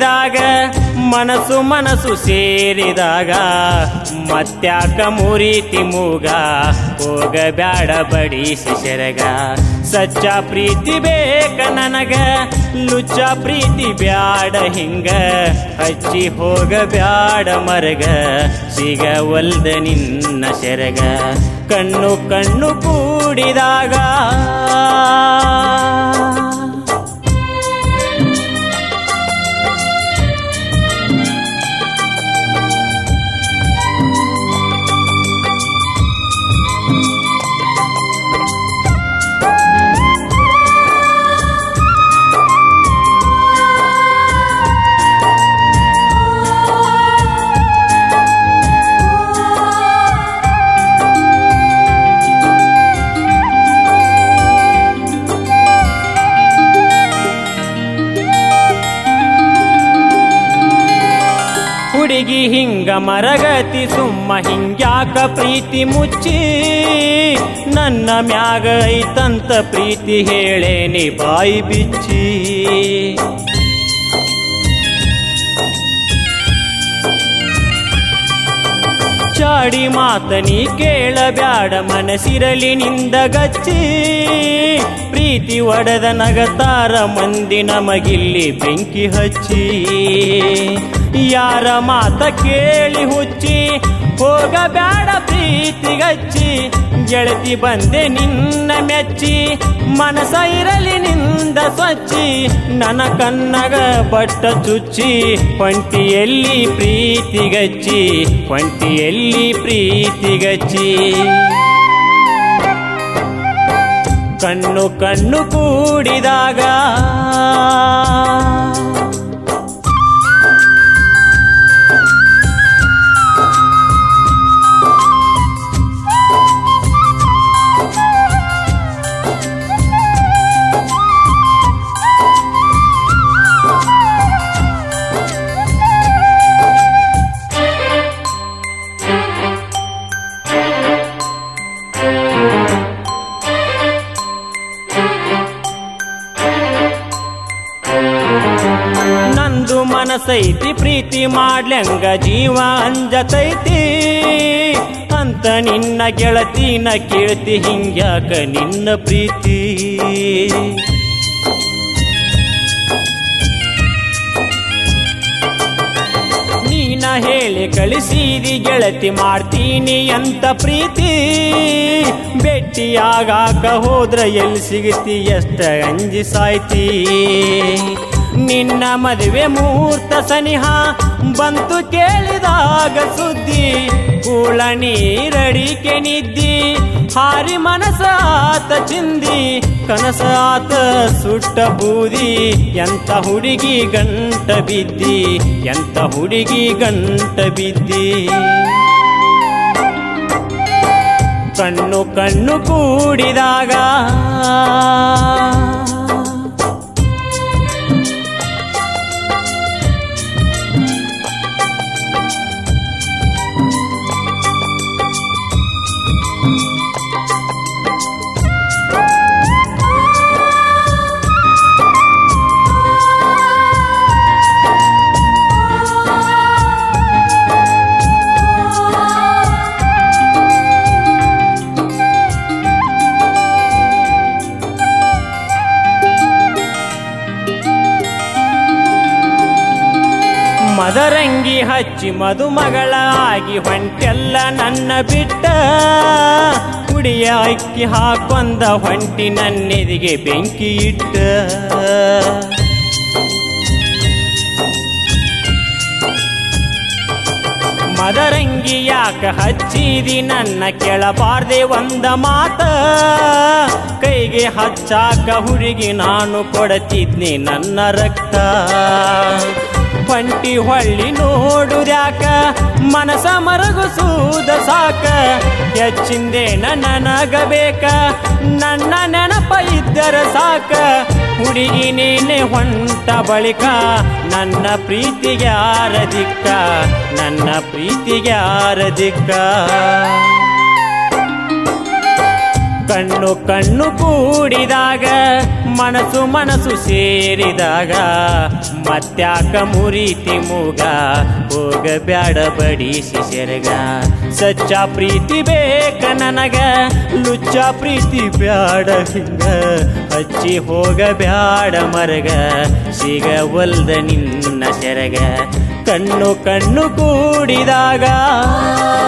ಕೂಡಿದಾಗ ಮನಸ್ಸು ಮನಸ್ಸು ಸೇರಿದಾಗ ಮತ್ಯಾಕ ಮುರಿತಿ ಮೂಗ ಹೋಗಬ್ಯಾಡ ಬಡಿಸಿ ಸೆರಗ ಸಚ್ಚ ಪ್ರೀತಿ ಬೇಕ ನನಗ ಲುಚ್ಚ ಪ್ರೀತಿ ಬ್ಯಾಡ ಹಿಂಗ ಹಚ್ಚಿ ಹೋಗಬ್ಯಾಡ ಮರಗ ಸಿಗವಲ್ದ ನಿನ್ನ ಸೆರಗ ಕಣ್ಣು ಕಣ್ಣು ಕೂಡಿದಾಗ ಹುಡುಗಿ ಹಿಂಗ ಮರಗತಿ ಸುಮ್ಮ ಹಿಂಗ್ಯಾಕ ಪ್ರೀತಿ ಮುಚ್ಚಿ ನನ್ನ ಮ್ಯಾಗ ಐತಂತ ಪ್ರೀತಿ ಹೇಳೇನಿ ಬಾಯಿ ಬಿಚ್ಚಿ ಚಾಡಿ ಮಾತನಿ ಕೇಳಬ್ಯಾಡ ಮನಸ್ಸಿರಲಿ ನಿಂದ ಗಚ್ಚಿ ಪ್ರೀತಿ ಒಡೆದ ನಗತಾರ ಮಂದಿ ನಮಗಿಲ್ಲಿ ಬೆಂಕಿ ಹಚ್ಚಿ ಯಾರ ಮಾತ ಕೇಳಿ ಹುಚ್ಚಿ ಹೋಗಬ್ಯಾಡ ಪ್ರೀತಿಗಚ್ಚಿ ಗೆಳತಿ ಬಂದೆ ನಿನ್ನ ಮೆಚ್ಚಿ ಮನಸ ಇರಲಿ ನಿಂದ ಸ್ವಚ್ಛಿ ನನ್ನ ಕನ್ನಗ ಬಟ್ಟ ಚುಚ್ಚಿ ಹೊಂಟಿಯಲ್ಲಿ ಪ್ರೀತಿಗಚ್ಚಿ ಹೊಂಟಿಯಲ್ಲಿ ಪ್ರೀತಿಗಚ್ಚಿ ಕಣ್ಣು ಕಣ್ಣು ಕೂಡಿದಾಗ ನಂದು ಮನಸೈತಿ ಪ್ರೀತಿ ಮಾಡ್ಲಂಗ ಜೀವ ಅಂಜತೈತಿ ಅಂತ ನಿನ್ನ ಗೆಳತಿನ ಕೇಳ್ತಿ ಹಿಂಗ್ಯಾಕ ನಿನ್ನ ಪ್ರೀತಿ ನೀನ ಹೇಳಿ ಕಳಿಸಿದಿ ಗೆಳತಿ ಮಾಡ್ತೀನಿ ಅಂತ ಪ್ರೀತಿ ಭೇಟಿಯಾಗಾಕ ಹೋದ್ರ ಎಲ್ಲಿ ಸಿಗತಿ ಎಷ್ಟ ಅಂಜಿ ಸಾಯ್ತಿ ನಿನ್ನ ಮದುವೆ ಮುಹೂರ್ತ ಸನಿಹ ಬಂತು ಕೇಳಿದಾಗ ಸುದ್ದಿ ಕೂಳ ನೀರಡಿಕೆ ನಿದ್ದಿ ಹಾರಿ ಮನಸ ಆತ ಚಿಂದಿ ಕನಸ ಆತ ಸುಟ್ಟ ಬೂದಿ ಎಂತ ಹುಡುಗಿ ಗಂಟ ಬಿದ್ದಿ ಎಂತ ಹುಡುಗಿ ಗಂಟ ಬಿದ್ದಿ ಕಣ್ಣು ಕಣ್ಣು ಕೂಡಿದಾಗ ಮದರಂಗಿ ಹಚ್ಚಿ ಮದುಮಗಳ ಆಗಿ ಹೊಂಟೆಲ್ಲ ನನ್ನ ಬಿಟ್ಟ ಕುಡಿಯ ಅಕ್ಕಿ ಹಾಕೊಂದ ಹೊಂಟಿ ನನ್ನೆದಿಗೆ ಬೆಂಕಿ ಇಟ್ಟ ಮದರಂಗಿ ಯಾಕ ಹಚ್ಚಿದಿ ನನ್ನ ಕೆಳಬಾರ್ದೆ ಒಂದ ಮಾತ ಕೈಗೆ ಹಚ್ಚಾಕ ಹುಡುಗಿ ನಾನು ಕೊಡತಿದ್ನಿ ನನ್ನ ರಕ್ತ ಪಂಟಿ ಹೊಳ್ಳಿ ನೋಡುದ್ಯಾಕ ಮನಸ ಮರಗುಸೂದ ಸಾಕ ಹೆಚ್ಚಿಂದೇನ ನನಗಬೇಕ ನನ್ನ ನೆನಪ ಇದ್ದರ ಸಾಕ ಹುಡುಗಿ ನೀನೆ ಹೊಂಟ ಬಳಿಕ ನನ್ನ ಪ್ರೀತಿಗೆ ಯಾರ ದಿಕ್ಕ ನನ್ನ ಪ್ರೀತಿಗೆ ಯಾರ ದಿಕ್ಕ ಕಣ್ಣು ಕಣ್ಣು ಕೂಡಿದಾಗ ಮನಸ್ಸು ಮನಸ್ಸು ಸೇರಿದಾಗ ಮತ್ಯಾಕ ಮುರಿತಿ ಮೂಗ ಹೋಗಬ್ಯಾಡ ಬಡಿಸಿ ಸೆರಗ ಸಚ್ಚ ಪ್ರೀತಿ ಬೇಕ ನನಗ ಲುಚ್ಚ ಪ್ರೀತಿ ಬ್ಯಾಡ ಹಿಂಗ ಹಚ್ಚಿ ಹೋಗಬ್ಯಾಡ ಮರಗ ಸಿಗವಲ್ದ ನಿನ್ನ ಸೆರಗ ಕಣ್ಣು ಕಣ್ಣು ಕೂಡಿದಾಗ